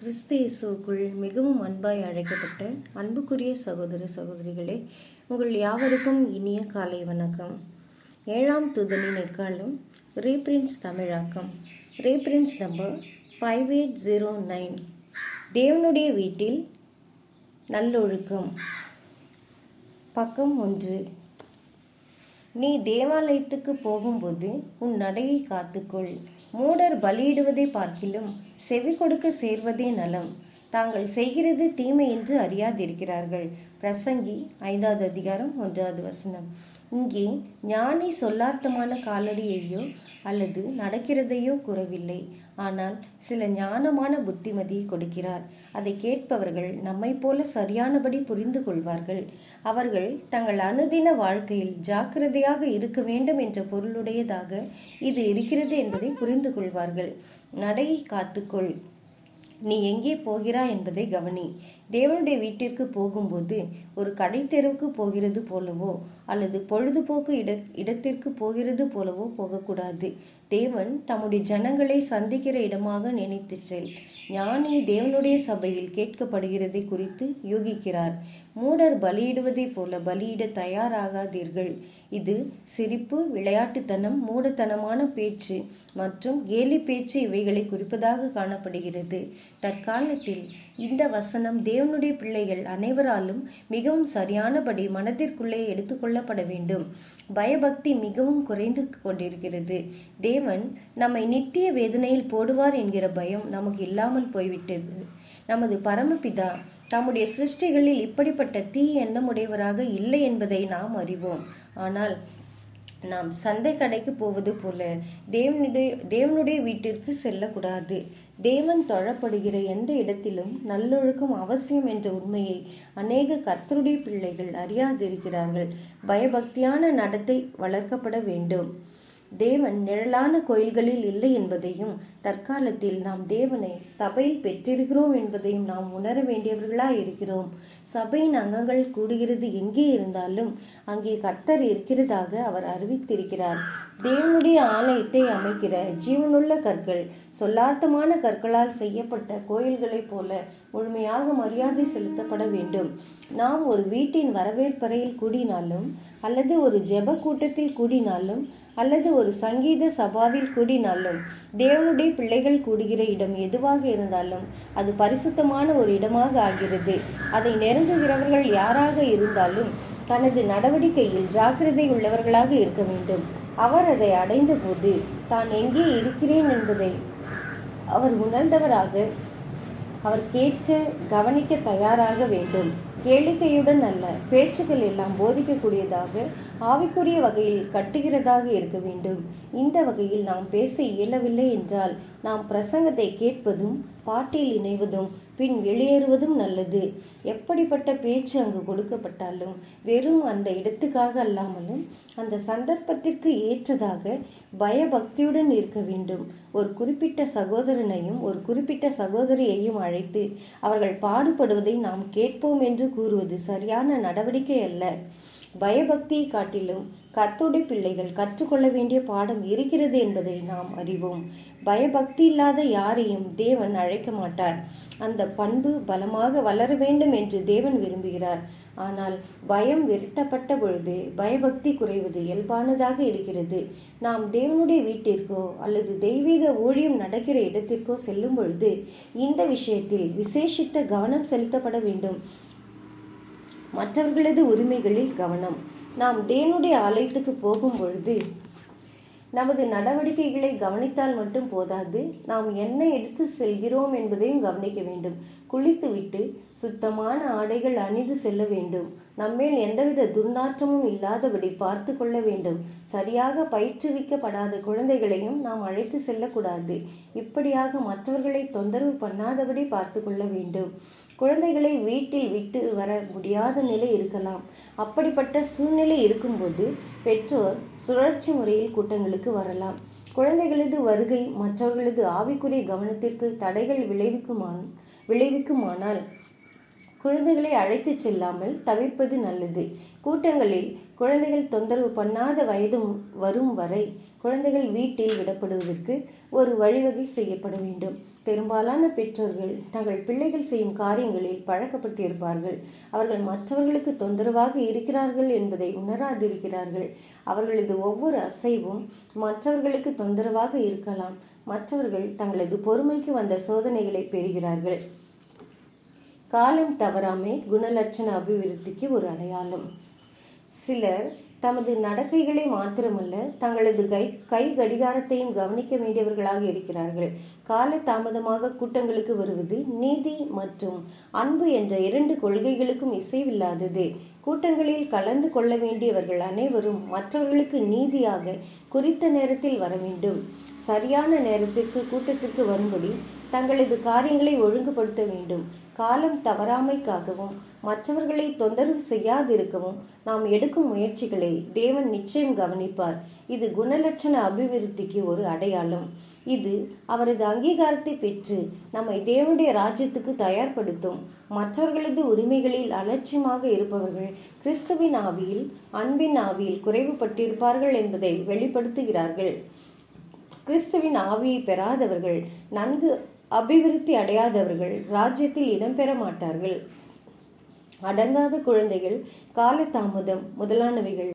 கிறிஸ்து இயேசுவுக்குள் மிகவும் அன்பாய் அழைக்கப்பட்ட அன்புக்குரிய சகோதர சகோதரிகளே உங்கள் யாவருக்கும் இனிய காலை வணக்கம் ஏழாம் துதனின் எக்காலம் ரீப்ரின்ஸ் தமிழாக்கம் reprints number five eight zero nine தேவனுடைய வீட்டில் நல்லொழுக்கம் பக்கம் ஒன்று நீ தேவாலயத்துக்கு போகும்போது உன் நடையை காத்துக்கொள் மூடர் பலியிடுவதை பார்க்கிலும் செவி கொடுக்க சேர்வதே நலம் தாங்கள் செய்கிறது தீமை என்று அறியாதிருக்கிறார்கள் பிரசங்கி ஐந்தாவது அதிகாரம் ஒன்றாவது வசனம் இங்கே ஞானி சொல்லார்த்தமான காலடியையோ அல்லது நடக்கிறதையோ கூறவில்லை ஆனால் சில ஞானமான புத்திமதியை கொடுக்கிறார் அதை கேட்பவர்கள் நம்மை போல சரியானபடி புரிந்து கொள்வார்கள் அவர்கள் தங்கள் அனுதின வாழ்க்கையில் ஜாக்கிரதையாக இருக்க வேண்டும் என்ற பொருளுடையதாக இது இருக்கிறது என்பதை புரிந்து கொள்வார்கள் நடையை காத்துக்கொள் நீ எங்கே போகிறாய் என்பதை கவனி தேவனுடைய வீட்டிற்கு போகும்போது ஒரு கடை தெருவுக்கு போகிறது போலவோ அல்லது பொழுதுபோக்கு இட இடத்திற்கு போகிறது போலவோ போகக்கூடாது தேவன் தம்முடைய ஜனங்களை சந்திக்கிற இடமாக நினைத்து செல் ஞானி தேவனுடைய சபையில் கேட்கப்படுகிறதை குறித்து யூகிக்கிறார் மூடர் பலியிடுவதைப் போல பலியிட தயாராகாதீர்கள் இது சிரிப்பு விளையாட்டுத்தனம் மூடத்தனமான பேச்சு மற்றும் கேலி பேச்சு இவைகளை குறிப்பதாக காணப்படுகிறது தற்காலத்தில் இந்த வசனம் தேவனுடைய பிள்ளைகள் அனைவராலும் மிகவும் சரியானபடி மனதிற்குள்ளே எடுத்துக்கொள்ளப்பட வேண்டும் பயபக்தி மிகவும் குறைந்து கொண்டிருக்கிறது தேவன் நம்மை நித்திய வேதனையில் போடுவார் என்கிற பயம் நமக்கு இல்லாமல் போய்விட்டது நமது பரமபிதா தம்முடைய சிருஷ்டிகளில் இப்படிப்பட்ட தீ எண்ணமுடையவராக இல்லை என்பதை நாம் அறிவோம் ஆனால் நாம் சந்தை கடைக்கு போவது போல தேவனுடைய தேவனுடைய வீட்டிற்கு செல்லக்கூடாது தேவன் தொழப்படுகிற எந்த இடத்திலும் நல்லொழுக்கம் அவசியம் என்ற உண்மையை அநேக கர்த்தருடைய பிள்ளைகள் அறியாதிருக்கிறார்கள் பயபக்தியான நடத்தை வளர்க்கப்பட வேண்டும் தேவன் நிழலான கோயில்களில் இல்லை என்பதையும் தற்காலத்தில் நாம் தேவனை சபையில் பெற்றிருக்கிறோம் என்பதையும் நாம் உணர வேண்டியவர்களாய் இருக்கிறோம் சபையின் அங்கங்கள் கூடுகிறது எங்கே இருந்தாலும் அங்கே கர்த்தர் இருக்கிறதாக அவர் அறிவித்திருக்கிறார் தேவனுடைய ஆலயத்தை அமைக்கிற ஜீவனுள்ள கற்கள் சொல்லார்த்தமான கற்களால் செய்யப்பட்ட கோயில்களைப் போல முழுமையாக மரியாதை செலுத்தப்பட வேண்டும் நாம் ஒரு வீட்டின் வரவேற்பறையில் கூடினாலும் அல்லது ஒரு ஜெப கூட்டத்தில் கூடினாலும் அல்லது ஒரு சங்கீத சபாவில் கூடினாலும் தேவனுடைய பிள்ளைகள் கூடுகிற இடம் எதுவாக இருந்தாலும் அது பரிசுத்தமான ஒரு இடமாக ஆகிறது அதை நெருங்குகிறவர்கள் யாராக இருந்தாலும் தனது நடவடிக்கையில் ஜாக்கிரதை உள்ளவர்களாக இருக்க வேண்டும் அவர் அதை அடைந்தபோது தான் எங்கே இருக்கிறேன் என்பதை அவர் உணர்ந்தவராக அவர் கேட்க கவனிக்க தயாராக வேண்டும் கேளிக்கையுடன் அல்ல பேச்சுக்கள் எல்லாம் போதிக்கக்கூடியதாக ஆவிக்குரிய வகையில் கட்டுகிறதாக இருக்க வேண்டும் இந்த வகையில் நாம் பேச இயலவில்லை என்றால் நாம் பிரசங்கத்தை கேட்பதும் பாட்டில் இணைவதும் பின் வெளியேறுவதும் நல்லது எப்படிப்பட்ட பேச்சு அங்கு கொடுக்கப்பட்டாலும் வெறும் அந்த இடத்துக்காக அல்லாமலும் அந்த சந்தர்ப்பத்திற்கு ஏற்றதாக பயபக்தியுடன் இருக்க வேண்டும் ஒரு குறிப்பிட்ட சகோதரனையும் ஒரு குறிப்பிட்ட சகோதரியையும் அழைத்து அவர்கள் பாடுபடுவதை நாம் கேட்போம் என்று கூறுவது சரியான நடவடிக்கை அல்ல பயபக்தியை காட்டிலும் கத்தோடைய பிள்ளைகள் கற்றுக்கொள்ள வேண்டிய பாடம் இருக்கிறது என்பதை நாம் அறிவோம் பயபக்தி இல்லாத யாரையும் தேவன் அழைக்க மாட்டார் அந்த பண்பு பலமாக வளர வேண்டும் என்று தேவன் விரும்புகிறார் ஆனால் பயம் விரட்டப்பட்ட பொழுது பயபக்தி குறைவது இயல்பானதாக இருக்கிறது நாம் தேவனுடைய வீட்டிற்கோ அல்லது தெய்வீக ஊழியம் நடக்கிற இடத்திற்கோ செல்லும் பொழுது இந்த விஷயத்தில் விசேஷித்த கவனம் செலுத்தப்பட வேண்டும் மற்றவர்களது உரிமைகளில் கவனம் நாம் தேவனுடைய ஆலயத்துக்கு போகும் பொழுது நமது நடவடிக்கைகளை கவனித்தால் மட்டும் போதாது நாம் என்ன எடுத்து செல்கிறோம் என்பதையும் கவனிக்க வேண்டும் குளித்துவிட்டு சுத்தமான ஆடைகள் அணிந்து செல்ல வேண்டும் நம்மேல் எந்தவித துர்நாற்றமும் இல்லாதபடி பார்த்து கொள்ள வேண்டும் சரியாக பயிற்றுவிக்கப்படாத குழந்தைகளையும் நாம் அழைத்து செல்லக்கூடாது இப்படியாக மற்றவர்களை தொந்தரவு பண்ணாதபடி பார்த்து கொள்ள வேண்டும் குழந்தைகளை வீட்டில் விட்டு வர முடியாத நிலை இருக்கலாம் அப்படிப்பட்ட சூழ்நிலை இருக்கும்போது பெற்றோர் சுழற்சி முறையில் கூட்டங்களுக்கு வரலாம் குழந்தைகளது வருகை மற்றவர்களது ஆவிக்குரிய கவனத்திற்கு தடைகள் விளைவிக்குமான் விளைவிக்குமானால் குழந்தைகளை அழைத்துச் செல்லாமல் தவிர்ப்பது நல்லது கூட்டங்களில் குழந்தைகள் தொந்தரவு பண்ணாத வயது வரும் வரை குழந்தைகள் வீட்டில் விடப்படுவதற்கு ஒரு வழிவகை செய்யப்பட வேண்டும் பெரும்பாலான பெற்றோர்கள் தங்கள் பிள்ளைகள் செய்யும் காரியங்களில் பழக்கப்பட்டிருப்பார்கள் அவர்கள் மற்றவர்களுக்கு தொந்தரவாக இருக்கிறார்கள் என்பதை உணராதிருக்கிறார்கள் அவர்களது ஒவ்வொரு அசைவும் மற்றவர்களுக்கு தொந்தரவாக இருக்கலாம் மற்றவர்கள் தங்களது பொறுமைக்கு வந்த சோதனைகளை பெறுகிறார்கள் காலம் தவறாமை குணலட்சண அபிவிருத்திக்கு ஒரு அடையாளம் சிலர் தமது நடக்கைகளை மாத்திரமல்ல தங்களது கை கை கடிகாரத்தையும் கவனிக்க வேண்டியவர்களாக இருக்கிறார்கள் கால தாமதமாக கூட்டங்களுக்கு வருவது நீதி மற்றும் அன்பு என்ற இரண்டு கொள்கைகளுக்கும் இசைவில்லாதது கூட்டங்களில் கலந்து கொள்ள வேண்டியவர்கள் அனைவரும் மற்றவர்களுக்கு நீதியாக குறித்த நேரத்தில் வர வேண்டும் சரியான நேரத்திற்கு கூட்டத்திற்கு வரும்படி தங்களது காரியங்களை ஒழுங்குபடுத்த வேண்டும் காலம் தவறாமைக்காகவும் மற்றவர்களை தொந்தரவு செய்யாதிருக்கவும் நாம் எடுக்கும் முயற்சிகளை தேவன் நிச்சயம் கவனிப்பார் இது குணலட்சண அபிவிருத்திக்கு ஒரு அடையாளம் இது அவரது அங்கீகாரத்தை பெற்று நம்மை தேவனுடைய ராஜ்யத்துக்கு தயார்படுத்தும் மற்றவர்களது உரிமைகளில் அலட்சியமாக இருப்பவர்கள் கிறிஸ்துவின் ஆவியில் அன்பின் ஆவியில் குறைவுபட்டிருப்பார்கள் என்பதை வெளிப்படுத்துகிறார்கள் கிறிஸ்துவின் ஆவியை பெறாதவர்கள் நன்கு அபிவிருத்தி அடையாதவர்கள் ராஜ்யத்தில் இடம்பெற மாட்டார்கள் அடங்காத குழந்தைகள் காலதாமதம் முதலானவைகள்